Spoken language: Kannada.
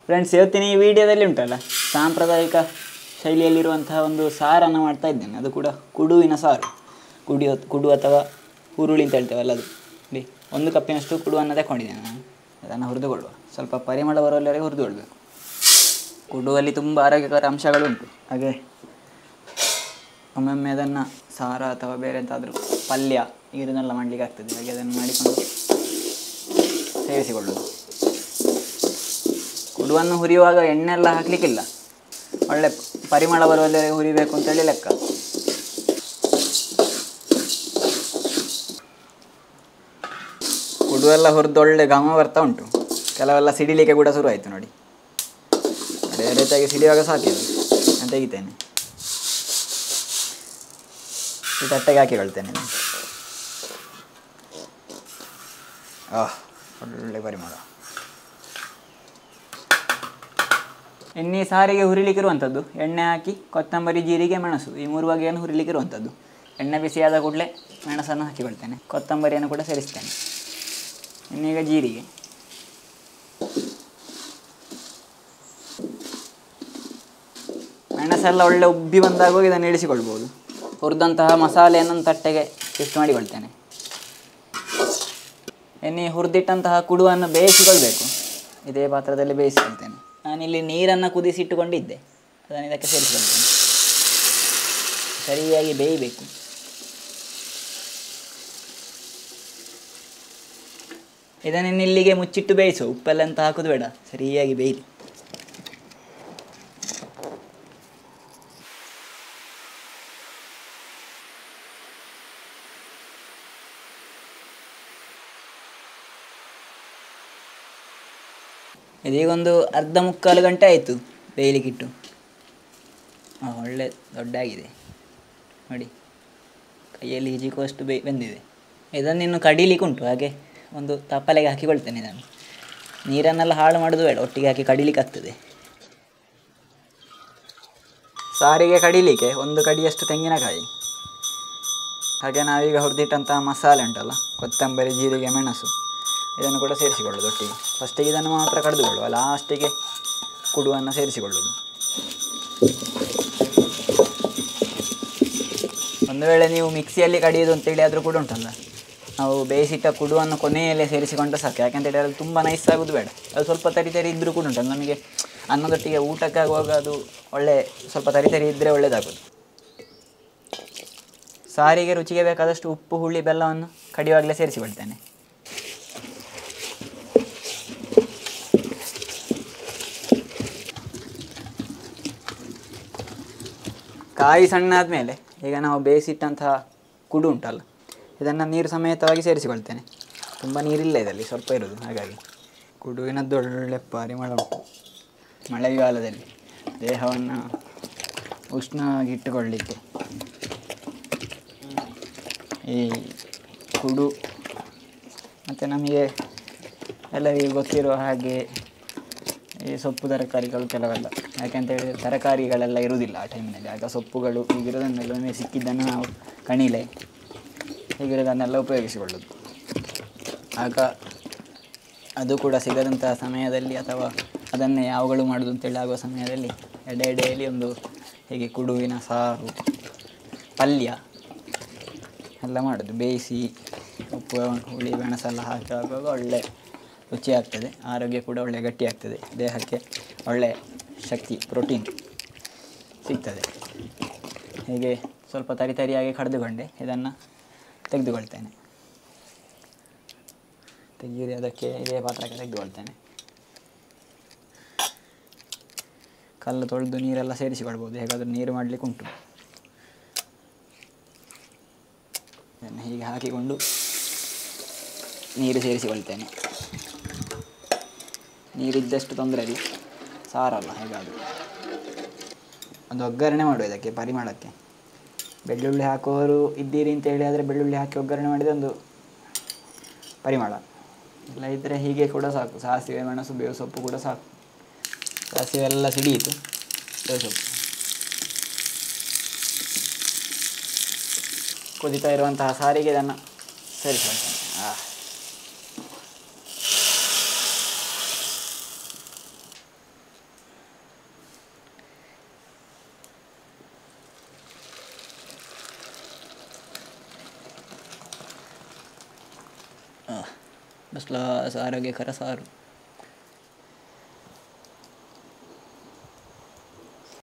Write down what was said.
ಫ್ರೆಂಡ್ಸ್ ಇವತ್ತಿನ ಈ ವಿಡಿಯೋದಲ್ಲಿ ಉಂಟಲ್ಲ ಸಾಂಪ್ರದಾಯಿಕ ಶೈಲಿಯಲ್ಲಿರುವಂತಹ ಒಂದು ಸಾರನ್ನು ಮಾಡ್ತಾ ಇದ್ದೇನೆ ಅದು ಕೂಡ ಕುಡುವಿನ ಸಾರು ಕುಡಿಯೋ ಕುಡು ಅಥವಾ ಹುರುಳಿ ಅಂತ ಹೇಳ್ತೇವಲ್ಲ ಅದು ನೋಡಿ ಒಂದು ಕಪ್ಪಿನಷ್ಟು ಕುಡುವನ್ನು ತಗೊಂಡಿದ್ದೇನೆ ನಾನು ಅದನ್ನು ಹುರಿದುಕೊಳ್ಳುವ ಸ್ವಲ್ಪ ಪರಿಮಳ ಬರುವವರೆಗೆ ಹುರಿದುಕೊಳ್ಬೇಕು ಕುಡುವಲ್ಲಿ ತುಂಬ ಆರೋಗ್ಯಕರ ಅಂಶಗಳುಂಟು ಹಾಗೆ ಒಮ್ಮೊಮ್ಮೆ ಅದನ್ನು ಸಾರ ಅಥವಾ ಬೇರೆ ಎಂತಾದರೂ ಪಲ್ಯ ಇದನ್ನೆಲ್ಲ ಮಾಡಲಿಕ್ಕೆ ಆಗ್ತದೆ ಹಾಗೆ ಅದನ್ನು ಮಾಡಿಕೊಂಡು ಸೇರಿಸಿಕೊಳ್ಳೋದು ಕುಡುವನ್ನು ಹುರಿಯುವಾಗ ಎಣ್ಣೆ ಎಲ್ಲ ಹಾಕಲಿಕ್ಕಿಲ್ಲ ಒಳ್ಳೆ ಪರಿಮಳ ಬರುವಲ್ಲಿವರೆಗೆ ಹುರಿಬೇಕು ಅಂತೇಳಿ ಲೆಕ್ಕ ಕುಡು ಎಲ್ಲ ಹುರಿದು ಒಳ್ಳೆ ಘಮ ಬರ್ತಾ ಉಂಟು ಕೆಲವೆಲ್ಲ ಸಿಡಿಲಿಕ್ಕೆ ಕೂಡ ಶುರು ಆಯಿತು ನೋಡಿ ಅದೇ ರೀತಿಯಾಗಿ ಸಿಡಿಯುವಾಗ ಸಾಕಿದೆ ನಾನು ತೆಗಿತೇನೆ ಈ ತಟ್ಟೆಗೆ ಹಾಕಿಕೊಳ್ತೇನೆ ನಾನು. ಆಹ್ ಒಳ್ಳೆ ಪರಿಮಳ ಎಣ್ಣೆ ಸಾರಿಗೆ ಹುರಿಲಿಕ್ಕಿರುವಂಥದ್ದು ಎಣ್ಣೆ ಹಾಕಿ ಕೊತ್ತಂಬರಿ ಜೀರಿಗೆ ಮೆಣಸು ಈ ಮೂರು ಬಗೆಯನ್ನು ಹುರಿಲಿಕ್ಕಿರುವಂಥದ್ದು ಎಣ್ಣೆ ಬಿಸಿಯಾದ ಕೂಡಲೇ ಮೆಣಸನ್ನು ಹಾಕಿಕೊಳ್ತೇನೆ ಕೊತ್ತಂಬರಿಯನ್ನು ಕೂಡ ಸೇರಿಸ್ತೇನೆ ಇನ್ನೀಗ ಜೀರಿಗೆ ಮೆಣಸೆಲ್ಲ ಒಳ್ಳೆ ಉಬ್ಬಿ ಬಂದಾಗ ಇದನ್ನು ಇಳಿಸಿಕೊಳ್ಬೋದು ಹುರಿದಂತಹ ಮಸಾಲೆಯನ್ನು ಒಂದು ತಟ್ಟೆಗೆ ಶಿಫ್ಟ್ ಮಾಡಿಕೊಳ್ತೇನೆ ಎಣ್ಣೆ ಹುರಿದಿಟ್ಟಂತಹ ಕುಡುವನ್ನು ಬೇಯಿಸಿಕೊಳ್ಬೇಕು ಇದೇ ಪಾತ್ರದಲ್ಲಿ ಬೇಯಿಸಿಕೊಳ್ತೇನೆ ನಾನಿಲ್ಲಿ ನೀರನ್ನು ಕುದಿಸಿಟ್ಟುಕೊಂಡಿದ್ದೆ ಅದನ್ನು ಇದಕ್ಕೆ ಸೇರಿಸಿಕೊಳ್ತೇನೆ ಸರಿಯಾಗಿ ಬೇಯಬೇಕು ಇದನ್ನು ಇಲ್ಲಿಗೆ ಮುಚ್ಚಿಟ್ಟು ಬೇಯಿಸು ಉಪ್ಪೆಲ್ಲ ಅಂತ ಹಾಕೋದು ಬೇಡ ಸರಿಯಾಗಿ ಬೇಯಲಿ ಇದೀಗೊಂದು ಅರ್ಧ ಮುಕ್ಕಾಲು ಗಂಟೆ ಆಯಿತು ಬೇಯಲಿಕ್ಕಿಟ್ಟು ಹಾಂ ಒಳ್ಳೆ ದೊಡ್ಡ ಆಗಿದೆ ನೋಡಿ ಕೈಯಲ್ಲಿ ಹಿಜಿಕುವಷ್ಟು ಬೇ ಬೆಂದಿದೆ ಇದನ್ನು ಇನ್ನು ಕಡಿಲಿಕ್ಕೆ ಉಂಟು ಹಾಗೆ ಒಂದು ತಪ್ಪಲೆಗೆ ಹಾಕಿಕೊಳ್ತೇನೆ ನಾನು ನೀರನ್ನೆಲ್ಲ ಹಾಳು ಮಾಡೋದು ಬೇಡ ಒಟ್ಟಿಗೆ ಹಾಕಿ ಕಡಿಲಿಕ್ಕೆ ಆಗ್ತದೆ ಸಾರಿಗೆ ಕಡಿಲಿಕ್ಕೆ ಒಂದು ಕಡಿಯಷ್ಟು ತೆಂಗಿನಕಾಯಿ ಹಾಗೆ ನಾವೀಗ ಹುರಿದಿಟ್ಟಂತಹ ಮಸಾಲೆ ಉಂಟಲ್ಲ ಕೊತ್ತಂಬರಿ ಜೀರಿಗೆ ಮೆಣಸು ಇದನ್ನು ಕೂಡ ಸೇರಿಸಿಕೊಳ್ಳೋದು ಒಟ್ಟಿಗೆ ಫಸ್ಟಿಗೆ ಇದನ್ನು ಮಾತ್ರ ಕಡಿದುಕೊಳ್ಳುವ ಲಾಸ್ಟಿಗೆ ಕುಡುವನ್ನು ಸೇರಿಸಿಕೊಳ್ಳೋದು ಒಂದು ವೇಳೆ ನೀವು ಮಿಕ್ಸಿಯಲ್ಲಿ ಕಡಿಯೋದು ಅಂತೇಳಿ ಆದರೂ ಕೂಡ ಉಂಟಲ್ಲ ನಾವು ಬೇಯಿಸಿಟ್ಟ ಕುಡುವನ್ನು ಕೊನೆಯಲ್ಲೇ ಸೇರಿಸಿಕೊಂಡ್ರೆ ಸಾಕು ಯಾಕಂತೇಳಿ ಅದು ತುಂಬ ನೈಸ್ ಆಗೋದು ಬೇಡ ಅದು ಸ್ವಲ್ಪ ತರಿ ತರಿ ಇದ್ದರೂ ಕೂಡ ಉಂಟಲ್ಲ ನಮಗೆ ಅನ್ನದೊಟ್ಟಿಗೆ ಊಟಕ್ಕಾಗುವಾಗ ಅದು ಒಳ್ಳೆ ಸ್ವಲ್ಪ ತರಿ ತರಿ ಇದ್ದರೆ ಒಳ್ಳೆಯದಾಗೋದು ಸಾರಿಗೆ ರುಚಿಗೆ ಬೇಕಾದಷ್ಟು ಉಪ್ಪು ಹುಳಿ ಬೆಲ್ಲವನ್ನು ಕಡಿಯುವಾಗಲೇ ಸೇರಿಸಿಕೊಳ್ತೇನೆ ಕಾಯಿ ಸಣ್ಣ ಆದಮೇಲೆ ಈಗ ನಾವು ಬೇಯಿಸಿಟ್ಟಂತಹ ಕುಡು ಉಂಟಲ್ಲ ಇದನ್ನು ನೀರು ಸಮೇತವಾಗಿ ಸೇರಿಸಿಕೊಳ್ತೇನೆ ತುಂಬ ನೀರಿಲ್ಲ ಇದರಲ್ಲಿ ಸ್ವಲ್ಪ ಇರೋದು ಹಾಗಾಗಿ ಕುಡುವಿನದ್ದು ಒಳ್ಳೆ ಪರಿಮಳ ಉಂಟು ಮಳೆಗಾಲದಲ್ಲಿ ದೇಹವನ್ನು ಉಷ್ಣವಾಗಿಟ್ಟುಕೊಳ್ಳಿಕ್ಕೆ ಈ ಕುಡು ಮತ್ತು ನಮಗೆ ಎಲ್ಲರಿಗೂ ಗೊತ್ತಿರುವ ಹಾಗೆ ಈ ಸೊಪ್ಪು ತರಕಾರಿಗಳು ಕೆಲವೆಲ್ಲ ಯಾಕೆಂತ ಹೇಳಿದ್ರೆ ತರಕಾರಿಗಳೆಲ್ಲ ಇರುವುದಿಲ್ಲ ಆ ಟೈಮಿನಲ್ಲಿ ಆಗ ಸೊಪ್ಪುಗಳು ಹೀಗಿರೋದನ್ನೆಲ್ಲ ಒಮ್ಮೆ ಸಿಕ್ಕಿದ್ದನ್ನು ನಾವು ಕಣಿಲೆ ಹೀಗಿರೋದನ್ನೆಲ್ಲ ಉಪಯೋಗಿಸಿಕೊಳ್ಳೋದು ಆಗ ಅದು ಕೂಡ ಸಿಗದಂತಹ ಸಮಯದಲ್ಲಿ ಅಥವಾ ಅದನ್ನೇ ಯಾವಾಗಲೂ ಮಾಡೋದು ಅಂತೇಳಿ ಆಗುವ ಸಮಯದಲ್ಲಿ ಎಡೆ ಎಡೆಯಲ್ಲಿ ಒಂದು ಹೀಗೆ ಕುಡುವಿನ ಸಾರು ಪಲ್ಯ ಎಲ್ಲ ಮಾಡೋದು ಬೇಯಿಸಿ ಉಪ್ಪು ಹುಳಿ ಮೆಣಸೆಲ್ಲ ಹಾಕಿ ಆಗುವಾಗ ಒಳ್ಳೆ ರುಚಿ ಆಗ್ತದೆ ಆರೋಗ್ಯ ಕೂಡ ಒಳ್ಳೆ ಗಟ್ಟಿ ಆಗ್ತದೆ ದೇಹಕ್ಕೆ ಒಳ್ಳೆ ಶಕ್ತಿ ಪ್ರೋಟೀನ್ ಸಿಗ್ತದೆ ಹೀಗೆ ಸ್ವಲ್ಪ ತರಿ ತರಿಯಾಗಿ ಕಡಿದುಕೊಂಡೆ ಇದನ್ನು ತೆಗೆದುಕೊಳ್ತೇನೆ ತೆಗೆದು ಅದಕ್ಕೆ ಇದೇ ಪಾತ್ರಕ್ಕೆ ತೆಗೆದುಕೊಳ್ತೇನೆ ಕಲ್ಲು ತೊಳೆದು ನೀರೆಲ್ಲ ಸೇರಿಸಿಕೊಳ್ಬೋದು ಹೇಗಾದರೂ ನೀರು ಮಾಡಲಿಕ್ಕೆ ಉಂಟು ಇದನ್ನು ಹೀಗೆ ಹಾಕಿಕೊಂಡು ನೀರು ಸೇರಿಸಿಕೊಳ್ತೇನೆ ನೀರಿದ್ದಷ್ಟು ತೊಂದರೆ ಇಲ್ಲ ಸಾರಲ್ಲ ಹೇಗಾದರೂ ಒಂದು ಒಗ್ಗರಣೆ ಮಾಡುವ ಇದಕ್ಕೆ ಪರಿಮಳಕ್ಕೆ ಬೆಳ್ಳುಳ್ಳಿ ಹಾಕುವವರು ಇದ್ದೀರಿ ಅಂತ ಹೇಳಿ ಆದರೆ ಬೆಳ್ಳುಳ್ಳಿ ಹಾಕಿ ಒಗ್ಗರಣೆ ಮಾಡಿದ ಒಂದು ಪರಿಮಳ ಇಲ್ಲ ಇದ್ದರೆ ಹೀಗೆ ಕೂಡ ಸಾಕು ಸಾಸಿವೆ ಮೆಣಸು ಬೇವು ಸೊಪ್ಪು ಕೂಡ ಸಾಕು ಸಾಸಿವೆ ಎಲ್ಲ ಸಿಡಿಯಿತು ಬೇವು ಸೊಪ್ಪು ಕುದಿತಾ ಇರುವಂತಹ ಸಾರಿಗೆ ಇದನ್ನು ಸೇರಿಸ್ಕೊಳ್ತೇನೆ ಆ ಬಸ್ಲಾಸ್ ಆರೋಗ್ಯಕರ ಸಾರು